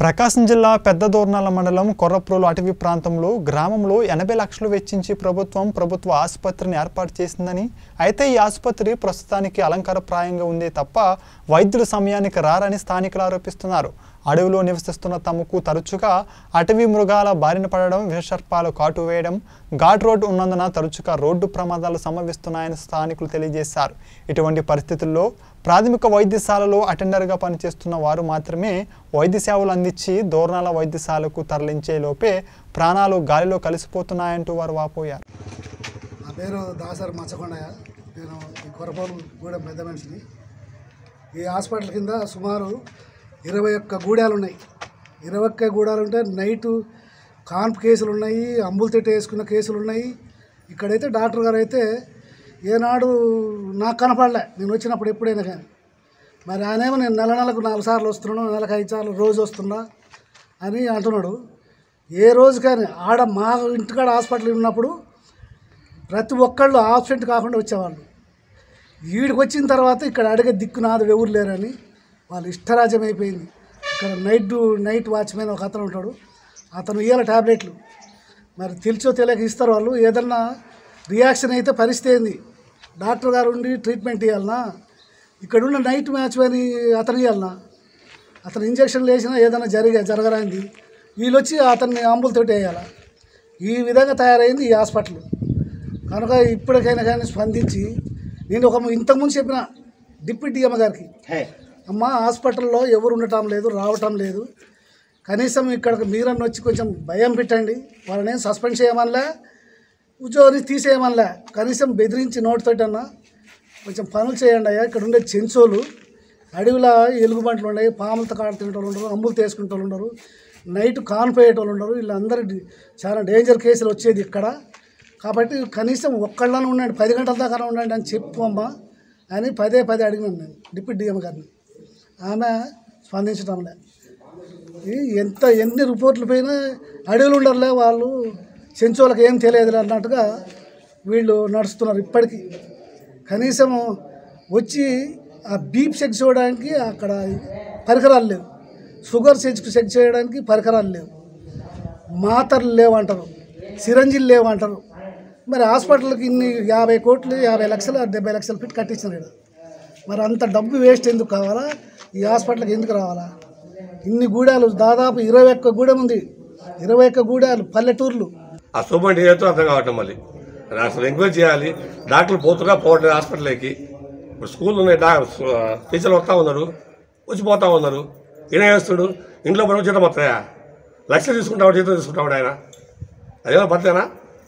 ప్రకాశం జిల్లా పెద్ద దోర్నాల మండలం కొర్రప్రోలు అటవీ ప్రాంతంలో గ్రామంలో ఎనభై లక్షలు వెచ్చించి ప్రభుత్వం ప్రభుత్వ ఆసుపత్రిని ఏర్పాటు చేసిందని అయితే ఈ ఆసుపత్రి ప్రస్తుతానికి అలంకారప్రాయంగా ఉందే తప్ప వైద్యులు సమయానికి రారని స్థానికులు ఆరోపిస్తున్నారు అడవిలో నివసిస్తున్న తమకు తరచుగా అటవీ మృగాల బారిన పడడం విషసర్పాలు కాటు వేయడం ఘాట్ రోడ్డు ఉన్నందున తరచుగా రోడ్డు ప్రమాదాలు సంభవిస్తున్నాయని స్థానికులు తెలియజేశారు ఇటువంటి పరిస్థితుల్లో ప్రాథమిక వైద్యశాలలో అటెండర్గా పనిచేస్తున్న వారు మాత్రమే వైద్య సేవలు అందించి దోర్నాల వైద్యశాలకు తరలించే లోపే ప్రాణాలు గాలిలో కలిసిపోతున్నాయంటూ వారు వాపోయారు నా పేరు దాసరి మచ్చకొండయ్య నేను ఈ కొరపాలు గూడెం పెద్ద మనిషిని ఈ హాస్పిటల్ కింద సుమారు ఇరవై ఒక్క గూడాలు ఉన్నాయి ఇరవై ఒక్క గూడాలు ఉంటే నైటు కాన్పు కేసులు ఉన్నాయి అంబులు తిట్ట వేసుకున్న కేసులు ఉన్నాయి ఇక్కడైతే డాక్టర్ గారు అయితే ఏనాడు నాకు కనపడలే నేను వచ్చినప్పుడు ఎప్పుడైనా కానీ మరి ఆయనేమో నేను నెల నెలకు నాలుగు సార్లు వస్తున్నాను నెలకు ఐదు సార్లు రోజు వస్తున్నా అని అంటున్నాడు ఏ రోజు కానీ ఆడ మా ఇంటికాడ హాస్పిటల్ ఉన్నప్పుడు ప్రతి ఒక్కళ్ళు ఆబ్సెంట్ కాకుండా వచ్చేవాళ్ళు వీడికి వచ్చిన తర్వాత ఇక్కడ అడిగే దిక్కునాథుడు ఎవరు లేరని వాళ్ళు ఇష్టరాజ్యం అయిపోయింది ఇక్కడ నైట్ డ్యూ- నైట్ వాచ్మెన్ ఒక అతను ఉంటాడు అతను ఇయ్యాల టాబ్లెట్లు మరి తెలిసో తెలియక ఇస్తారు వాళ్ళు ఏదన్నా రియాక్షన్ అయితే పరిస్థితి ఏంది డాక్టర్ గారు ఉండి ట్రీట్మెంట్ ఇవ్వాలనా ఇక్కడ ఉన్న నైట్ వాచ్మెన్ అతను ఇవ్వాలనా అతను ఇంజక్షన్లు వేసినా ఏదైనా జరిగే జరగరాంది వీళ్ళు వచ్చి అతన్ని అంబులతోటి వేయాలి ఈ విధంగా తయారైంది ఈ హాస్పిటల్ కనుక ఇప్పటికైనా కానీ స్పందించి నేను ఒక ఇంతకుముందు చెప్పిన డిప్యూటీ డిఎం గారికి అమ్మ హాస్పిటల్లో ఎవరు ఉండటం లేదు రావటం లేదు కనీసం ఇక్కడికి మీరన్న వచ్చి కొంచెం భయం పెట్టండి వాళ్ళని ఏం సస్పెండ్ చేయమనిలే ఉద్యోగాన్ని తీసేయమనిలే కనీసం బెదిరించి నోటితోటన్నా కొంచెం పనులు చేయండి అయ్యా ఇక్కడ ఉండే చెంచోలు అడవిలో ఎలుగుబంట్లు ఉన్నాయి పాములతో కాడ తినేటోళ్ళు ఉండరు అంబులు తీసుకునేటోళ్ళు ఉండరు నైట్ కాన్పోయేటోళ్ళు ఉండరు వీళ్ళందరూ డి- చాలా డేంజర్ కేసులు వచ్చేది ఇక్కడ కాబట్టి కనీసం ఒక్కళ్ళని ఉండండి పది గంటల దాకా ఉండండి అని చెప్పు అమ్మా అని పదే పదే అడిగినాను నేను డిప్యూటీ డిఎం గారిని ఆమె స్పందించడంలే ఈ ఎంత ఎన్ని రిపోర్ట్లు పోయినా అడవులు ఉండరులే వాళ్ళు చెంచోళ్ళకి ఏం తెలియదు అన్నట్టుగా వీళ్ళు నడుస్తున్నారు ఇప్పటికీ కనీసం వచ్చి ఆ బీప్ చెక్ చేయడానికి అక్కడ పరికరాలు లేవు షుగర్ చెక్ చెక్ చేయడానికి పరికరాలు లేవు మాత్రలు లేవంటారు సిరంజిలు లేవంటారు మరి హాస్పిటల్కి ఇన్ని యాభై కోట్లు యాభై లక్షలు డెబ్బై లక్షలు పెట్టి కట్టించినారు ఈడ. మరి అంత డబ్బు వేస్ట్ ఎందుకు కావాలా ఈ హాస్పిటల్కి ఎందుకు రావాలా ఇన్ని గూడాలు దాదాపు ఇరవై ఒక్క గూడెం ఉంది ఇరవై ఒక్క గూడాలు పల్లెటూర్లు ఆ సూపర్ ఏదో అర్థం కావటం మళ్ళీ నాకు అసలు ఎంక్వైరీ చేయాలి డాక్టర్లు పోతున్నా పోవట్లేదు హాస్పిటల్కి ఇప్పుడు స్కూల్ ఉన్నాయి డా టీచర్లు వస్తూ ఉన్నారు వచ్చి పోతా ఉన్నారు ఈయన వేస్తుడు ఇంట్లో పని జీతం వస్తాయా లక్షలు తీసుకుంటాడు జీతం తీసుకుంటాడు ఆయన అదేమో పద్ధతేనా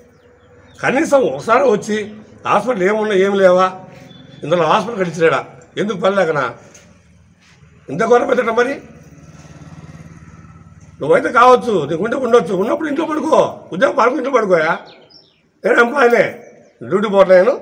కనీసం ఒకసారి వచ్చి హాస్పిటల్ ఏమున్నా ఏమి లేవా ఇందులో హాస్పిటల్ కట్టించలేడా ఎందుకు పనిలేకనా ఇంత ఘోరం పెట్టడం మరి నువ్వైతే కావచ్చు నీకు ఉంటే ఉండొచ్చు ఉన్నప్పుడు ఇంట్లో పడుకో ఉద్యోగం పడుకో ఇంట్లో పడుకోయా నేను ఎంప్లాయనే డ్యూటీ పోవట్లేను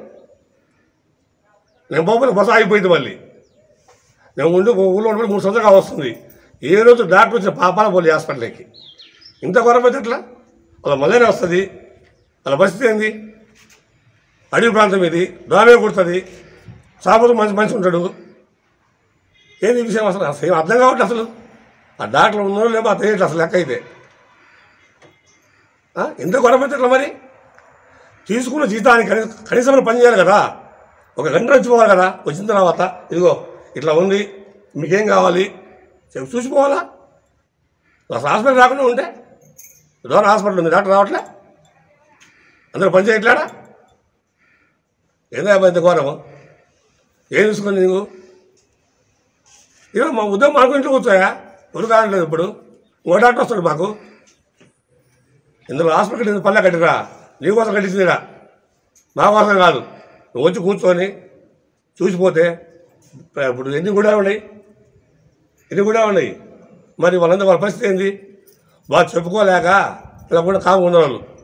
నేను పోకపోతే బస్సు ఆగిపోయింది మళ్ళీ నేను ఉండి ఊళ్ళో ఉండి మూడు సంవత్సరాలు వస్తుంది ఏ రోజు డాక్టర్ వచ్చిన పాపాల పోలీ హాస్పిటల్కి ఇంత గొడవ ఎట్లా వాళ్ళ మళ్ళీ వస్తుంది వాళ్ళ పరిస్థితి ఏంది అడవి ప్రాంతం ఇది దోమే కుడుతుంది సాపదు మంచి మనిషి ఉంటాడు ఏంది ఈ విషయం అసలు అసలు ఏం అర్థం కావట్లేదు అసలు ఆ డాక్టర్ ఉన్నారో లేమో అతను ఏంటి అసలు లెక్క అయితే ఆ? ఎంత గొడవ ఎట్లా మరి తీసుకున్న జీతానికి కనీసం కనీసం పని చేయాలి కదా ఒక గంట వచ్చి పోవాలి కదా వచ్చిన తర్వాత ఇదిగో ఇట్లా ఉంది మీకేం కావాలి చెప్పి చూసిపోవాలా అసలు హాస్పిటల్ రాకుండా ఉంటే దూరం హాస్పిటల్ ఉంది డాక్టర్ రావట్లే అందరూ పని చేయట్లేడా ఏందా ఇంత ఘోరము ఏం చూసుకుంది నీకు ఇక మా ఉద్యోగం మాకు ఇంట్లో కూర్చోయా ఎవరు కావట్లేదు ఇప్పుడు ఇంకో డాక్టర్ వస్తాడు మాకు ఇందులో హాస్పిటల్ కట్టింది పల్లె కట్టిరా నీ కోసం కట్టించిందిరా మా కోసం కాదు నువ్వు వచ్చి కూర్చొని చూసిపోతే ఇప్పుడు ఎన్ని కూడా ఉన్నాయి ఎన్ని కూడా ఉన్నాయి మరి వాళ్ళందరూ వాళ్ళ పరిస్థితి ఏంది వాళ్ళు చెప్పుకోలేక ఇలా కూడా కాము ఉన్నవాళ్ళు